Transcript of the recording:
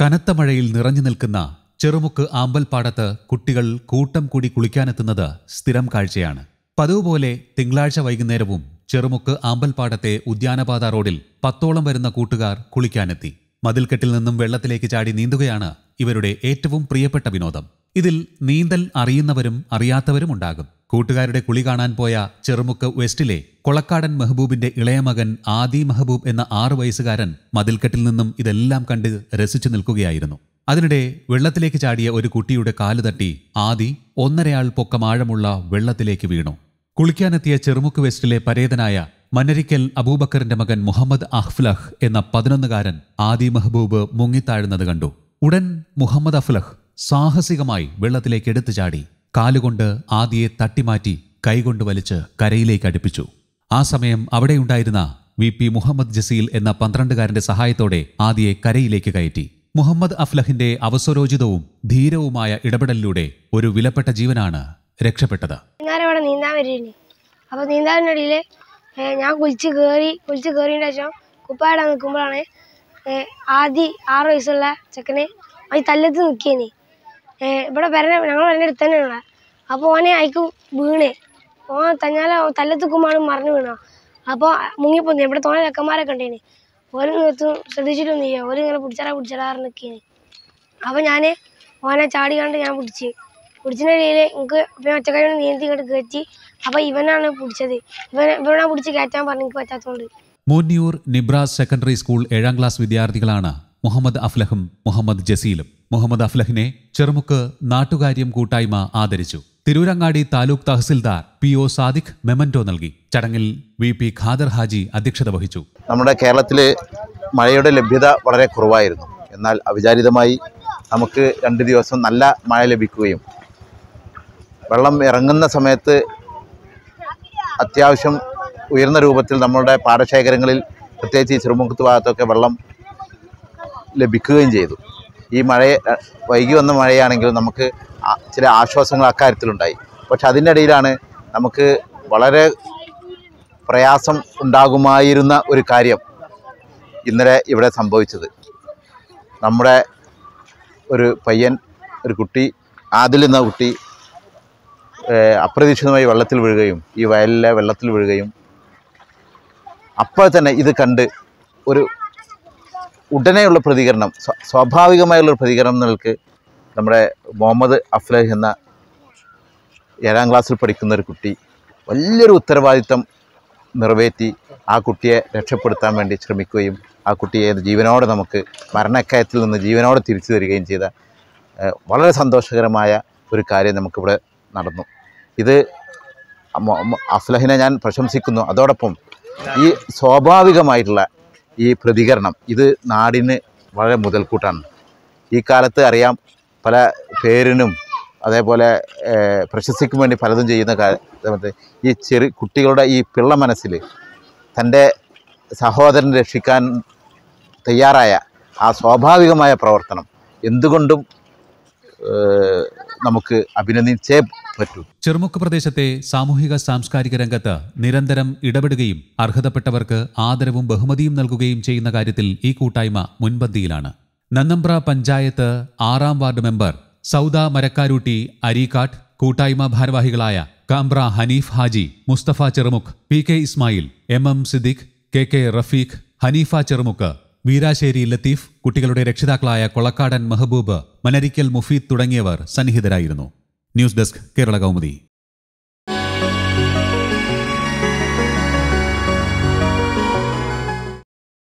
കനത്ത മഴയിൽ നിറഞ്ഞു നിൽക്കുന്ന ചെറുമുക്ക് ആമ്പൽപ്പാടത്ത് കുട്ടികൾ കൂട്ടം കൂടി കുളിക്കാനെത്തുന്നത് സ്ഥിരം കാഴ്ചയാണ് പതിവ് പോലെ തിങ്കളാഴ്ച വൈകുന്നേരവും ചെറുമുക്ക് ആമ്പൽപ്പാടത്തെ ഉദ്യാനപാത റോഡിൽ പത്തോളം വരുന്ന കൂട്ടുകാർ കുളിക്കാനെത്തി മതിൽക്കെട്ടിൽ നിന്നും വെള്ളത്തിലേക്ക് ചാടി നീന്തുകയാണ് ഇവരുടെ ഏറ്റവും പ്രിയപ്പെട്ട വിനോദം ഇതിൽ നീന്തൽ അറിയുന്നവരും അറിയാത്തവരും ഉണ്ടാകും കൂട്ടുകാരുടെ കുളി കാണാൻ പോയ ചെറുമുക്ക് വെസ്റ്റിലെ കൊളക്കാടൻ മെഹബൂബിന്റെ ഇളയ മകൻ ആദി മെഹബൂബ് എന്ന ആറു വയസ്സുകാരൻ മതിൽക്കെട്ടിൽ നിന്നും ഇതെല്ലാം കണ്ട് രസിച്ചു നിൽക്കുകയായിരുന്നു അതിനിടെ വെള്ളത്തിലേക്ക് ചാടിയ ഒരു കുട്ടിയുടെ കാല് തട്ടി ആദി ഒന്നരയാൾ പൊക്കം ആഴമുള്ള വെള്ളത്തിലേക്ക് വീണു കുളിക്കാനെത്തിയ ചെറുമുക്ക് വെസ്റ്റിലെ പരേതനായ മന്നരിക്കൽ അബൂബക്കറിന്റെ മകൻ മുഹമ്മദ് അഹ്ഫ്ലഹ് എന്ന പതിനൊന്നുകാരൻ ആദി മെഹബൂബ് മുങ്ങിത്താഴുന്നത് കണ്ടു ഉടൻ മുഹമ്മദ് അഫ്ലഹ് സാഹസികമായി വെള്ളത്തിലേക്ക് എടുത്തു ചാടി കാലുകൊണ്ട് ആദിയെ തട്ടിമാറ്റി കൈകൊണ്ട് വലിച്ച് കരയിലേക്ക് അടുപ്പിച്ചു ആ സമയം അവിടെയുണ്ടായിരുന്ന വി പി മുഹമ്മദ് ജസീൽ എന്ന പന്ത്രണ്ടുകാരന്റെ സഹായത്തോടെ ആദിയെ കരയിലേക്ക് കയറ്റി മുഹമ്മദ് അഫ്ലഹിന്റെ അവസരോചിതവും ധീരവുമായ ഇടപെടലിലൂടെ ഒരു വിലപ്പെട്ട ജീവനാണ് രക്ഷപ്പെട്ടത് വൈകുന്നേരം ഇവിടെ നീന്താൻ വരുന്നു അപ്പോൾ നീന്താനിടയിൽ ഞാൻ കുളിച്ച് കയറി കുളിച്ച് കയറിയതിന് ശേഷം കുപ്പായിടാൻ നിൽക്കുമ്പോഴാണ് ആദ്യ ആറ് വയസ്സുള്ള ചെക്കന് ഈ തല്ലത്ത് നിൽക്കിയേനെ ഇവിടെ വരണ ഞങ്ങൾ വരേണ്ട അടുത്ത് തന്നെയുള്ള അപ്പോൾ ഓനെ അയക്ക് വീണ് ഓൻ തഞ്ഞാല തല്ലത്ത് നിൽക്കുമ്പോഴാണ് മറിഞ്ഞു വീണ അപ്പോൾ മുങ്ങിപ്പോന്നു ഇവിടെ തോന്നെ ചെക്കന്മാരൊക്കെ ഉണ്ടേന് ഓരോ നിർത്തും ശ്രദ്ധിച്ചിട്ടൊന്നും ചെയ്യാം ഓരോ ഇങ്ങനെ പിടിച്ചാലാ പിടിച്ചാലാറ് നിൽക്കേന് അപ്പോൾ ഞാൻ ഓനെ ചാടി കണ്ട് ഞാൻ പിടിച്ച് പിടിച്ചിനിടയിൽ എനിക്ക് പിന്നെ ഒറ്റക്കൈ നീന്തി ഇങ്ങോട്ട് കയറ്റി അപ്പോൾ ഇവനാണ് പിടിച്ചത് ഇവൻ ഇവനാണ് പിടിച്ച് കയറ്റാൻ പറഞ്ഞു എനിക്ക് പറ്റാത്തതുകൊണ്ട് മൂന്നിയൂർ നിബ്രാസ് സെക്കൻഡറി സ്കൂൾ ഏഴാം ക്ലാസ് വിദ്യാർത്ഥികളാണ് മുഹമ്മദ് അഫ്ലഹും മുഹമ്മദ് ജസീലും മുഹമ്മദ് അഫ്ലഹിനെ ചെറുമുക്ക് നാട്ടുകാര്യം കൂട്ടായ്മ ആദരിച്ചു Tirurangadi taluk tahsildar P O Sadiq memento നൽകി ചടങ്ങിൽ വി പി ഖാദർ ഹാജി അധ്യക്ഷത വഹിച്ചു നമ്മുടെ കേരളത്തിൽ മഴയുടെ ലഭ്യത വളരെ കുറവായിരുന്നു എന്നാൽ അവിചാരിതമായി നമുക്ക് രണ്ട് ദിവസം നല്ല മഴ ലഭിക്കുകയും വെള്ളം ഇറങ്ങുന്ന സമയത്ത് അത്യാവശ്യം ഉയർന്ന രൂപത്തിൽ നമ്മളുടെ പാടശേഖരങ്ങളിൽ പ്രത്യേകിച്ച് ഈ ചെറുമുഖത്ത് ഭാഗത്തൊക്കെ വെള്ളം ലഭിക്കുകയും ചെയ്തു ഈ മഴയെ വൈകി വന്ന മഴയാണെങ്കിലും നമുക്ക് ആ- ചില ആശ്വാസങ്ങൾ അക്കാര്യത്തിലുണ്ടായി പക്ഷെ അതിൻ്റെ ഇടയിലാണ് നമുക്ക് വളരെ പ്രയാസം ഉണ്ടാകുമായിരുന്ന ഒരു കാര്യം ഇന്നലെ ഇവിടെ സംഭവിച്ചത് നമ്മുടെ ഒരു പയ്യൻ ഒരു കുട്ടി ആദിൽ എന്ന കുട്ടി ഏഹ്, അപ്രതീക്ഷിതമായി വെള്ളത്തിൽ വീഴുകയും ഈ വയലിലെ വെള്ളത്തിൽ വീഴുകയും അപ്പോൾ തന്നെ ഇത് കണ്ട് ഒരു ഉടനെയുള്ള പ്രതികരണം സ്വ- സ്വാഭാവികമായുള്ള ഒരു പ്രതികരണം നിങ്ങൾക്ക് നമ്മുടെ മുഹമ്മദ് അഫ്ലഹ് എന്ന ഏഴാം ക്ലാസ്സിൽ പഠിക്കുന്ന ഒരു കുട്ടി വലിയൊരു ഉത്തരവാദിത്തം നിറവേറ്റി ആ കുട്ടിയെ രക്ഷപ്പെടുത്താൻ വേണ്ടി ശ്രമിക്കുകയും ആ കുട്ടിയെ ജീവനോടെ നമുക്ക് മരണക്കയത്തിൽ നിന്ന് ജീവനോടെ തിരിച്ചു തരികയും ചെയ്ത ഏഹ്, വളരെ സന്തോഷകരമായ ഒരു കാര്യം നമുക്കിവിടെ നടന്നു ഇത് മൊ- മൊ- അഫ്ലഹിനെ ഞാൻ പ്രശംസിക്കുന്നു അതോടൊപ്പം ഈ സ്വാഭാവികമായിട്ടുള്ള ഈ പ്രതികരണം ഇത് നാടിന് വളരെ മുതൽക്കൂട്ടാണ് ഈ കാലത്ത് അറിയാം പല പേരിനും അതേപോലെ ഏഹ്, പ്രശസ്തിക്കും വേണ്ടി പലതും ചെയ്യുന്ന കാ- സമയത്ത് ഈ ചെറു കുട്ടികളുടെ ഈ പിള്ള മനസ്സിൽ തൻ്റെ സഹോദരൻ രക്ഷിക്കാൻ തയ്യാറായ ആ സ്വാഭാവികമായ പ്രവർത്തനം എന്തുകൊണ്ടും ഏഹ്, നമുക്ക് അഭിനന്ദിച്ചേ പറ്റൂ ചെറുമുക്ക് പ്രദേശത്തെ സാമൂഹിക സാംസ്കാരിക രംഗത്ത് നിരന്തരം ഇടപെടുകയും അർഹതപ്പെട്ടവർക്ക് ആദരവും ബഹുമതിയും നൽകുകയും ചെയ്യുന്ന കാര്യത്തിൽ ഈ കൂട്ടായ്മ മുൻപന്തിയിലാണ് നന്നമ്പ്ര പഞ്ചായത്ത് ആറാം വാർഡ് മെമ്പർ സൗദ മരക്കാരൂട്ടി അരീക്കാട്ട് കൂട്ടായ്മ ഭാരവാഹികളായ Kambra Haneef Haji Musthafa Cherumukh P K Ismail M M Siddique K K Rafeeq Haneefa Cherumukku Veerasseri Latheef കുട്ടികളുടെ രക്ഷിതാക്കളായ കൊളക്കാടൻ മെഹബൂബ് മനരിക്കൽ മുഫീദ് തുടങ്ങിയവർ സന്നിഹിതരായിരുന്നു ന്യൂസ് ഡെസ്ക് കേരള കൗമുദി